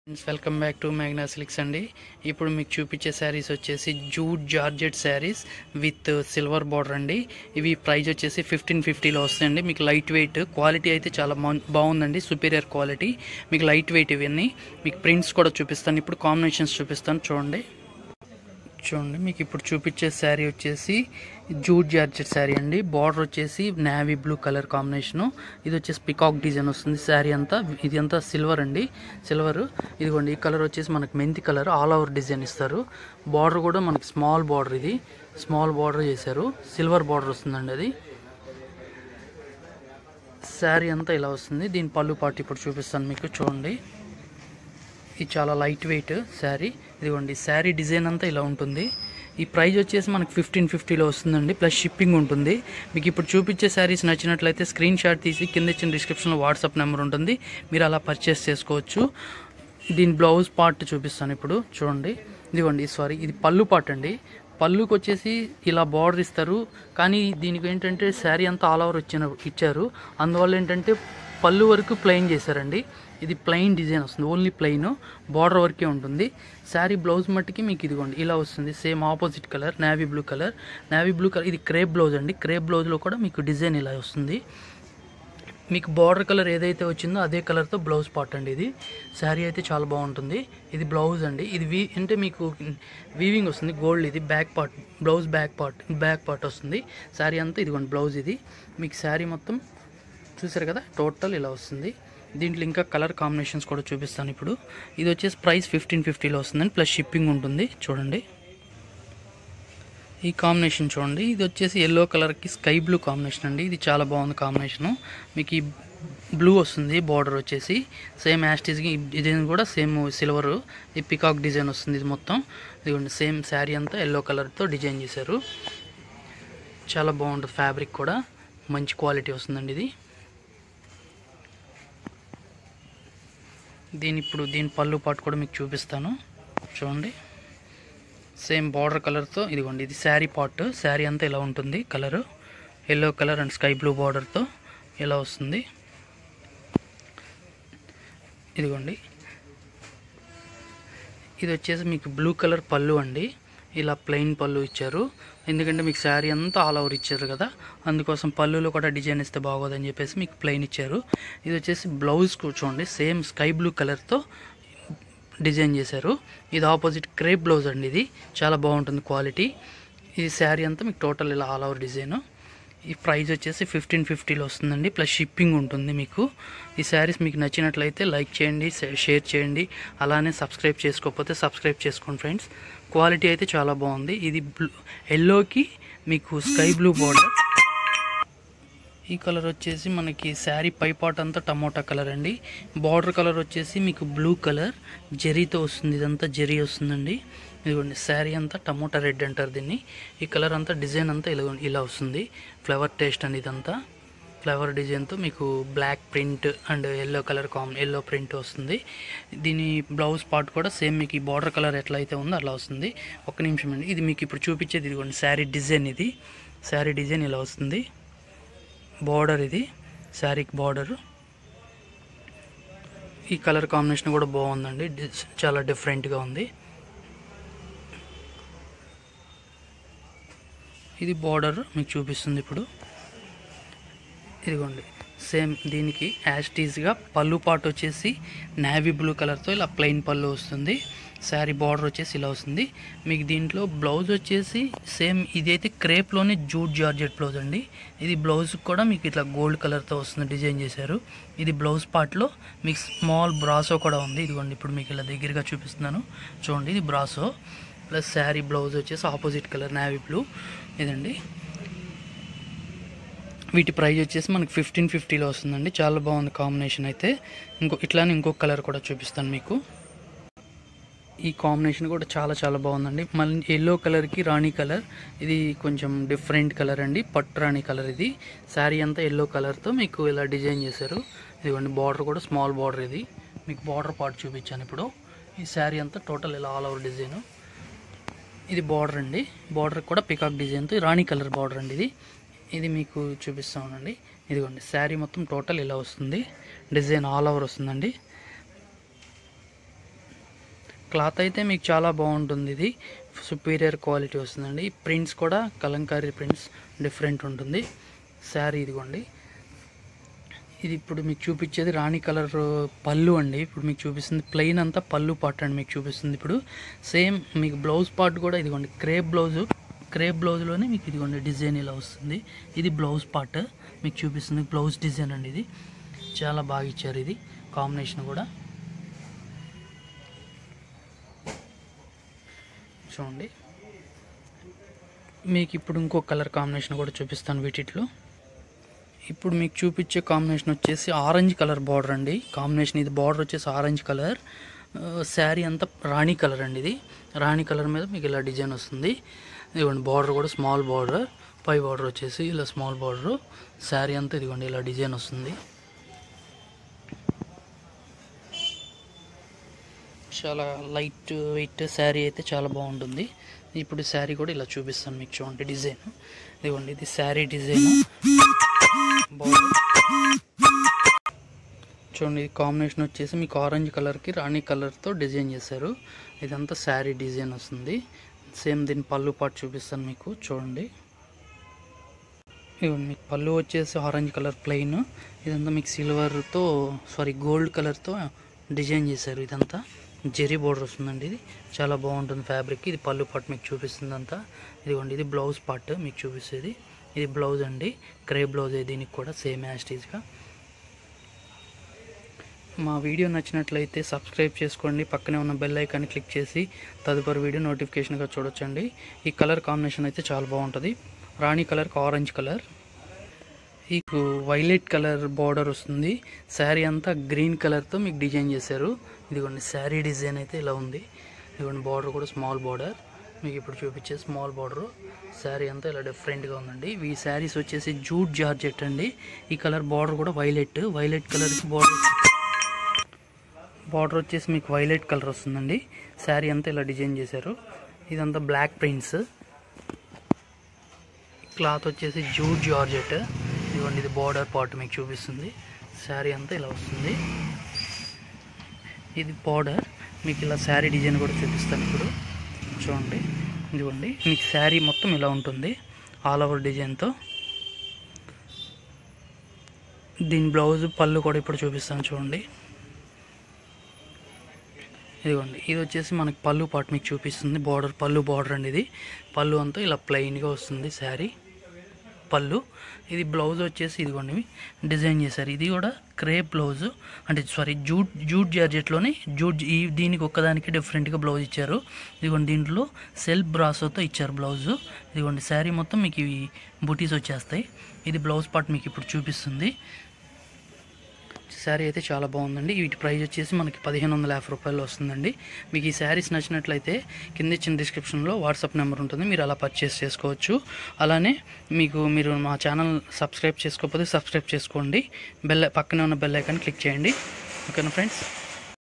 friends welcome back to Magna Silks అండి ఇప్పుడు మీకు చూపించే శారీస్ వచ్చేసి jute georgette saris with silver border అండి ఇవి ప్రైస్ వచ్చేసి ఫిఫ్టీన్ ఫిఫ్టీలో వస్తాయండి మీకు లైట్ వెయిట్ క్వాలిటీ అయితే చాలా బాగు- బాగుందండి సుపీరియర్ క్వాలిటీ మీకు లైట్ వెయిట్ ఇవన్నీ మీకు ప్రింట్స్ కూడా చూపిస్తాను ఇప్పుడు కాంబినేషన్స్ చూపిస్తాను చూడండి చూడండి మీకు ఇప్పుడు చూపించే శారీ వచ్చేసి జూట్ జార్జెట్ శారీ అండి బార్డర్ వచ్చేసి నేవీ బ్లూ కలర్ కాంబినేషను ఇది వచ్చేసి పికాక్ డిజైన్ వస్తుంది శారీ అంతా ఇది అంతా సిల్వర్ అండి సిల్వర్ ఇదిగోండి ఈ కలర్ వచ్చేసి మనకి మెంతి కలర్ ఆల్ ఓవర్ డిజైన్ ఇస్తారు బార్డర్ కూడా మనకి స్మాల్ బార్డర్ ఇది స్మాల్ బార్డర్ చేశారు సిల్వర్ బార్డర్ వస్తుందండి అది శారీ అంతా ఇలా వస్తుంది దీని పళ్ళు పాటు ఇప్పుడు చూపిస్తాను మీకు చూడండి ఇది చాలా లైట్ వెయిట్ శారీ ఇదిగోండి శారీ డిజైన్ అంతా ఇలా ఉంటుంది ఈ ప్రైస్ వచ్చేసి మనకి ఫిఫ్టీన్ ఫిఫ్టీలో వస్తుందండి ప్లస్ షిప్పింగ్ ఉంటుంది మీకు ఇప్పుడు చూపించే శారీస్ నచ్చినట్లయితే స్క్రీన్ షాట్ తీసి కింద ఇచ్చిన డిస్క్రిప్షన్లో వాట్సాప్ నెంబర్ ఉంటుంది మీరు అలా పర్చేస్ చేసుకోవచ్చు దీని బ్లౌజ్ పార్ట్ చూపిస్తాను ఇప్పుడు చూడండి ఇదిగోండి సారీ ఇది పళ్ళు పార్ట్ అండి పళ్ళుకి వచ్చేసి ఇలా బార్డర్ ఇస్తారు కానీ దీనికి ఏంటంటే శారీ అంతా ఆల్ ఓవర్ ఇచ్చిన ఇచ్చారు అందువల్ల ఏంటంటే పళ్ళు వరకు ప్లెయిన్ చేశారండి ఇది ప్లెయిన్ డిజైన్ వస్తుంది ఓన్లీ ప్లెయిన్ బార్డర్ వరకే ఉంటుంది శారీ బ్లౌజ్ మట్టికి మీకు ఇదిగోండి ఇలా వస్తుంది same opposite colour navy blue colour navy blue colour ఇది క్రేప్ బ్లౌజ్ అండి క్రేప్ బ్లౌజ్లో కూడా మీకు డిజైన్ ఇలా వస్తుంది మీకు బార్డర్ కలర్ ఏదైతే వచ్చిందో అదే కలర్తో బ్లౌజ్ పార్ట్ అండి ఇది శారీ అయితే చాలా బాగుంటుంది ఇది బ్లౌజ్ అండి ఇది వీ అంటే మీకు వీవింగ్ వస్తుంది గోల్డ్ ఇది back part blouse back part back part వస్తుంది శారీ అంతా ఇదిగోండి బ్లౌజ్ ఇది మీకు శారీ మొత్తం చూసారు కదా టోటల్ ఇలా వస్తుంది దీంట్లో ఇంకా కలర్ కాంబినేషన్స్ కూడా చూపిస్తాను ఇప్పుడు ఇది వచ్చేసి ప్రైస్ ఫిఫ్టీన్ ఫిఫ్టీలో వస్తుందండి ప్లస్ షిప్పింగ్ ఉంటుంది చూడండి ఈ కాంబినేషన్ చూడండి ఇది వచ్చేసి ఎల్లో కలర్కి స్కై బ్లూ కాంబినేషన్ అండి ఇది చాలా బాగుంది కాంబినేషను మీకు ఈ బ్లూ వస్తుంది బార్డర్ వచ్చేసి సేమ్ యాస్టీస్కి డిజైన్ కూడా సేమ్ సిల్వర్ ఈ పికాక్ డిజైన్ వస్తుంది ఇది మొత్తం ఇదిగోండి సేమ్ శారీ అంతా ఎల్లో కలర్తో డిజైన్ చేశారు చాలా బాగుంటుంది ఫ్యాబ్రిక్ కూడా మంచి క్వాలిటీ వస్తుందండి ఇది దీని ఇప్పుడు దీని పళ్ళు పాటు కూడా మీకు చూపిస్తాను చూడండి సేమ్ బార్డర్ కలర్తో ఇదిగోండి ఇది శారీ పార్ట్ శారీ అంతా ఇలా ఉంటుంది colour yellow colour and sky blue బార్డర్తో ఇలా వస్తుంది ఇదిగోండి ఇది వచ్చేసి మీకు బ్లూ కలర్ పళ్ళు అండి ఇలా ప్లెయిన్ పళ్ళు ఇచ్చారు ఎందుకంటే మీకు శారీ అంతా ఆల్ ఓవర్ ఇచ్చారు కదా అందుకోసం పళ్ళులో కూడా డిజైన్ ఇస్తే బాగోదని చెప్పేసి మీకు ప్లెయిన్ ఇచ్చారు ఇది వచ్చేసి బ్లౌజ్ కూర్చోండి సేమ్ స్కై బ్లూ కలర్తో డిజైన్ చేశారు ఇది ఆపోజిట్ క్రేప్ బ్లౌజ్ అండి ఇది చాలా బాగుంటుంది క్వాలిటీ ఈ శారీ అంతా మీకు టోటల్ ఇలా ఆల్ ఓవర్ డిజైన్ ఈ ప్రైస్ వచ్చేసి ఫిఫ్టీన్ ఫిఫ్టీలో వస్తుందండి ప్లస్ షిప్పింగ్ ఉంటుంది మీకు ఈ శారీస్ మీకు నచ్చినట్లయితే లైక్ చేయండి షే- షేర్ చేయండి అలానే సబ్స్క్రైబ్ చేసుకోకపోతే సబ్స్క్రైబ్ చేసుకోండి ఫ్రెండ్స్ క్వాలిటీ అయితే చాలా బాగుంది ఇది బ్లూ ఎల్లోకి మీకు స్కై బ్లూ బార్డర్ ఈ కలర్ వచ్చేసి మనకి శారీ పై పార్ట్ అంతా టమోటా కలర్ అండి బార్డర్ కలర్ వచ్చేసి మీకు బ్లూ కలర్ జెరీతో వస్తుంది ఇదంతా జెరీ వస్తుందండి ఇదిగోండి శారీ అంతా టమోటా రెడ్ అంటారు దీన్ని ఈ కలర్ అంతా డిజైన్ అంతా ఇలా ఇలా వస్తుంది ఫ్లవర్ టేస్ట్ అండి ఇదంతా ఫ్లవర్ డిజైన్తో మీకు block print and yellow colour కామ్ ఎల్లో ప్రింట్ వస్తుంది దీని బ్లౌజ్ పార్ట్ కూడా సేమ్ మీకు ఈ బార్డర్ కలర్ ఎట్లా అయితే ఉందో అలా వస్తుంది ఒక నిమిషం అండి ఇది మీకు ఇప్పుడు చూపించేది ఇదిగోండి శారీ డిజైన్ ఇది శారీ డిజైన్ ఇలా వస్తుంది బార్డర్ ఇది శారీకి బార్డర్ ఈ కలర్ కాంబినేషన్ కూడా బాగుందండి డి- చాలా డిఫరెంట్గా ఉంది ఇది బార్డర్ మీకు చూపిస్తుంది ఇప్పుడు ఇదిగోండి సేమ్ దీనికి యాస్టీస్గా పళ్ళు పాటు వచ్చేసి నేవీ బ్లూ కలర్తో ఇలా ప్లెయిన్ పళ్ళు వస్తుంది శారీ బార్డర్ వచ్చేసి ఇలా వస్తుంది మీకు దీంట్లో బ్లౌజ్ వచ్చేసి సేమ్ ఇదైతే క్రేప్లోనే జూట్ జార్జెట్ బ్లౌజ్ అండి ఇది బ్లౌజ్ కూడా మీకు ఇట్లా గోల్డ్ కలర్తో వస్తుంది డిజైన్ చేశారు ఇది బ్లౌజ్ పార్ట్లో మీకు స్మాల్ బ్రాసో కూడా ఉంది ఇదిగోండి ఇప్పుడు మీకు ఇలా దగ్గరగా చూపిస్తున్నాను చూడండి ఇది బ్రాసో ప్లస్ శారీ బ్లౌజ్ వచ్చేసి ఆపోజిట్ కలర్ నేవీ బ్లూ ఇదండి వీటి ప్రైస్ వచ్చేసి మనకి ఫిఫ్టీన్ ఫిఫ్టీలో వస్తుందండి చాలా బాగుంది కాంబినేషన్ అయితే ఇంకో ఇట్లానే ఇంకో కలర్ కూడా చూపిస్తాను మీకు ఈ కాంబినేషన్ కూడా చాలా చాలా బాగుందండి మళ్ళీ ఎల్లో కలర్కి రాణి కలర్ ఇది కొంచెం డిఫరెంట్ కలర్ అండి పట్టు రాణి కలర్ ఇది శారీ అంతా ఎల్లో కలర్తో మీకు ఇలా డిజైన్ చేశారు ఇదిగోండి బార్డర్ కూడా స్మాల్ బార్డర్ ఇది మీకు బార్డర్ పార్ట్ చూపించాను ఇప్పుడు ఈ శారీ అంతా టోటల్ ఇలా ఆల్ ఓవర్ డిజైన్ ఇది బార్డర్ అండి బార్డర్ కూడా పికాక్ డిజైన్తో రాణి కలర్ బార్డర్ అండి ఇది ఇది మీకు చూపిస్తామండి ఇదిగోండి శారీ మొత్తం టోటల్ ఇలా వస్తుంది డిజైన్ ఆల్ ఓవర్ వస్తుందండి క్లాత్ అయితే మీకు చాలా బాగుంటుంది ఇది సుపీరియర్ క్వాలిటీ వస్తుందండి ప్రింట్స్ కూడా కలంకారీ ప్రింట్స్ డిఫరెంట్ ఉంటుంది శారీ ఇదిగోండి ఇది ఇప్పుడు మీకు చూపించేది రాణి కలర్ పళ్ళు అండి ఇప్పుడు మీకు చూపిస్తుంది ప్లెయిన్ అంతా పళ్ళు పార్ట్ అండి మీకు చూపిస్తుంది ఇప్పుడు సేమ్ మీకు బ్లౌజ్ పార్ట్ కూడా ఇదిగోండి క్రేప్ బ్లౌజ్ క్రేప్ బ్లౌజ్లోనే మీకు ఇదిగోండి డిజైన్ ఇలా వస్తుంది ఇది బ్లౌజ్ పార్ట్ మీకు చూపిస్తుంది బ్లౌజ్ డిజైన్ అండి ఇది చాలా బాగా ఇచ్చారు ఇది కాంబినేషన్ కూడా చూడండి మీకు ఇప్పుడు ఇంకో కలర్ కాంబినేషన్ కూడా చూపిస్తాను వీటిలో ఇప్పుడు మీకు చూపించే కాంబినేషన్ వచ్చేసి ఆరెంజ్ కలర్ బార్డర్ అండి కాంబినేషన్ ఇది బార్డర్ వచ్చేసి ఆరెంజ్ కలర్ శారీ అంతా రాణి కలర్ అండి ఇది రాణి కలర్ మీద మీకు ఇలా డిజైన్ వస్తుంది ఇదిగోండి బార్డర్ కూడా స్మాల్ బార్డర్ పై బార్డర్ వచ్చేసి ఇలా స్మాల్ బార్డర్ శారీ అంతా ఇదిగోండి ఇలా డిజైన్ వస్తుంది చాలా లైట్ వెయిట్ శారీ అయితే చాలా బాగుంటుంది ఇప్పుడు శారీ కూడా ఇలా చూపిస్తాను మీకు చూడండి డిజైన్ ఇదిగోండి ఇది శారీ డిజైన్ బాగుంది చూడండి ఇది కాంబినేషన్ వచ్చేసి మీకు ఆరెంజ్ కలర్కి రాణి కలర్తో డిజైన్ చేశారు ఇదంతా శారీ డిజైన్ వస్తుంది సేమ్ దీని పళ్ళు పాటు చూపిస్తాను మీకు చూడండి ఇదిగోండి మీకు పళ్ళు వచ్చేసి ఆరెంజ్ కలర్ ప్లెయిన్ ఇదంతా మీకు సిల్వర్తో సారీ గోల్డ్ కలర్తో డిజైన్ చేశారు ఇదంతా జెరీ బోర్డర్ వస్తుందండి ఇది చాలా బాగుంటుంది ఫ్యాబ్రిక్ ఇది పళ్ళు పార్ట్ మీకు చూపిస్తుంది అంతా ఇదిగోండి ఇది బ్లౌజ్ పార్ట్ మీకు చూపిస్తుంది ఇది బ్లౌజ్ అండి క్రే బ్లౌజ్ దీనికి కూడా సేమ్ యాస్టీజ్గా మా వీడియో నచ్చినట్లయితే సబ్స్క్రైబ్ చేసుకోండి పక్కనే ఉన్న బెల్ ఐకాన్ని క్లిక్ చేసి తదుపరి వీడియో నోటిఫికేషన్గా చూడొచ్చండి ఈ కలర్ కాంబినేషన్ అయితే చాలా బాగుంటుంది రాణి కలర్కి ఆరెంజ్ కలర్ మీకు వైలెట్ కలర్ బార్డర్ వస్తుంది శారీ అంతా గ్రీన్ కలర్తో మీకు డిజైన్ చేశారు ఇదిగోండి శారీ డిజైన్ అయితే ఇలా ఉంది ఇదిగోండి బార్డర్ కూడా స్మాల్ బార్డర్ మీకు ఇప్పుడు చూపించే స్మాల్ బార్డర్ శారీ అంతా ఇలా డిఫరెంట్గా ఉందండి ఈ శారీస్ వచ్చేసి జూట్ జార్జెట్ అండి ఈ కలర్ బార్డర్ కూడా వైలెట్ వైలెట్ కలర్కి బార్డర్ బార్డర్ వచ్చేసి మీకు వైలెట్ కలర్ వస్తుందండి శారీ అంతా ఇలా డిజైన్ చేశారు ఇదంతా బ్లాక్ ప్రింట్స్ క్లాత్ వచ్చేసి జూట్ జార్జెట్ ఇదిగోండి ఇది బార్డర్ పార్ట్ మీకు చూపిస్తుంది శారీ అంతా ఇలా వస్తుంది ఇది బార్డర్ మీకు ఇలా శారీ డిజైన్ కూడా చూపిస్తాను ఇప్పుడు చూడండి ఇదిగోండి మీకు శారీ మొత్తం ఇలా ఉంటుంది ఆల్ ఓవర్ డిజైన్తో దీని బ్లౌజ్ పళ్ళు కూడా ఇప్పుడు చూపిస్తాను చూడండి ఇదిగోండి ఇది వచ్చేసి మనకి పళ్ళు పాటు మీకు చూపిస్తుంది బార్డర్ పళ్ళు బార్డర్ అండి ఇది పళ్ళు అంతా ఇలా ప్లెయిన్గా వస్తుంది శారీ పళ్ళు ఇది బ్లౌజ్ వచ్చేసి ఇదిగోండి డిజైన్ చేశారు ఇది కూడా క్రేప్ బ్లౌజ్ అంటే సారీ జూట్ జూట్ జార్జెట్లోనే జూట్ ఈ దీనికి ఒక్కదానికి డిఫరెంట్గా బ్లౌజ్ ఇచ్చారు ఇదిగోండి దీంట్లో సెల్ఫ్ బ్రాసోతో ఇచ్చారు బ్లౌజ్ ఇదిగోండి శారీ మొత్తం మీకు ఇవి బుటీస్ వచ్చేస్తాయి ఇది బ్లౌజ్ పార్ట్ మీకు ఇప్పుడు చూపిస్తుంది శారీ అయితే చాలా బాగుందండి వీటి ప్రైస్ వచ్చేసి మనకి పదిహేను వందల యాభై రూపాయలు వస్తుందండి మీకు ఈ శారీస్ నచ్చినట్లయితే కింద ఇచ్చిన డిస్క్రిప్షన్లో వాట్సాప్ నెంబర్ ఉంటుంది మీరు అలా పర్చేస్ చేసుకోవచ్చు అలానే మీకు మీరు మా ఛానల్ సబ్స్క్రైబ్ చేసుకోకపోతే సబ్స్క్రైబ్ చేసుకోండి బెల్ పక్కనే ఉన్న బెల్ ఐకాన్ క్లిక్ చేయండి ఓకేనా ఫ్రెండ్స్